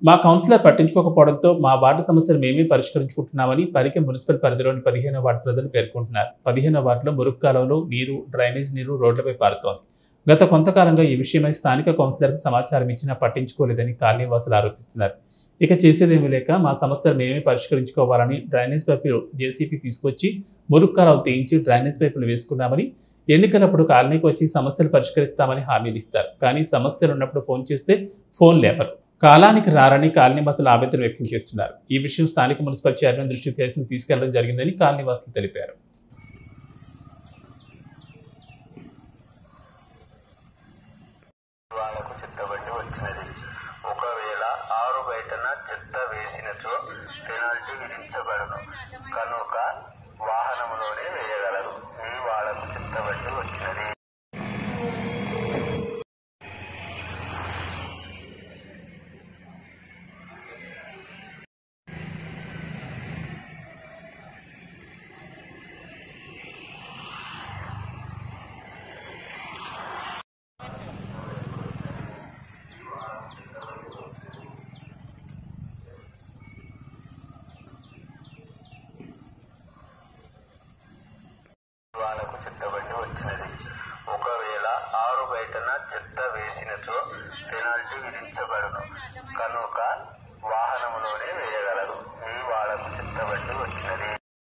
మా కౌన్సిలర్ పట్టించుకోకపోవడంతో మా వార్డు సమస్యలు మేమే పరిష్కరించుకుంటున్నామని పరిక మున్సిపల్ పరిధిలోని పదిహేనో వార్డు ప్రజలు పేర్కొంటున్నారు పదిహేనో వార్డులో మురుగు కాలువలో నీరు డ్రైనేజ్ నీరు రోడ్లపై పారుతోంది గత కొంతకాలంగా ఈ విషయమై స్థానిక కౌన్సిలర్కి సమాచారం ఇచ్చినా పట్టించుకోలేదని కాలనీవాసులు ఆరోపిస్తున్నారు ఇక చేసేదేమీ లేక మా సమస్యలు మేమే పరిష్కరించుకోవాలని డ్రైనేజ్ పైపులు జేసీపీ తీసుకొచ్చి మురుగు కాలువ తీయించి డ్రైనేజ్ పైపులు వేసుకున్నామని ఎన్నికలప్పుడు కాలనీకి వచ్చి సమస్యలు పరిష్కరిస్తామని హామీలు ఇస్తారు కానీ సమస్యలు ఉన్నప్పుడు ఫోన్ చేస్తే ఫోన్ లేపరు కాలానికి రారని కాలనీవాసులు ఆవేదన వ్యక్తం చేస్తున్నారు ఈ విషయం స్థానిక మున్సిపల్ చైర్మన్ దృష్టికి తీసుకుని తీసుకెళ్లడం జరిగిందని కాలనీవాసులు తెలిపారు వాళ్లకు చెత్తబండి వచ్చినది ఒకవేళ ఆరు బయటన చెత్త వేసినచో పెనాల్టీ విధించబడును కనుక వాహనంలోనే వేయగలరు మీ వాళ్లకు చెత్తబండి వచ్చినది వాళ్లకు చెత్తబండి వచ్చినది ఒకవేళ ఆరు బయటన చెత్త వేసినచో పెనాల్టీ విధించబడును కనుక వాహనంలోనే వేయగలరు మీ వాళ్లకు చెత్తబండి వచ్చినది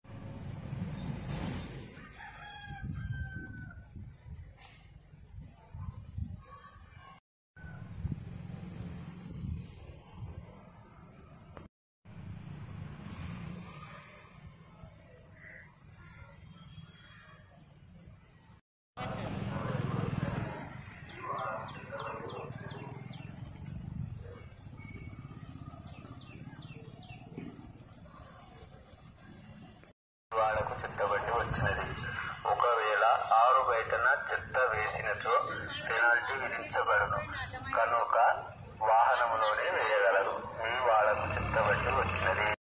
వాళ్లకు చెత్తబండి వచ్చినది ఒకవేళ ఆరు బయటన చెత్త వేసినచో పెనాల్టీ విధించబడును కనుక వాహనంలోనే వేయగలరు మీ వాళ్లకు చెత్తబండి వచ్చినది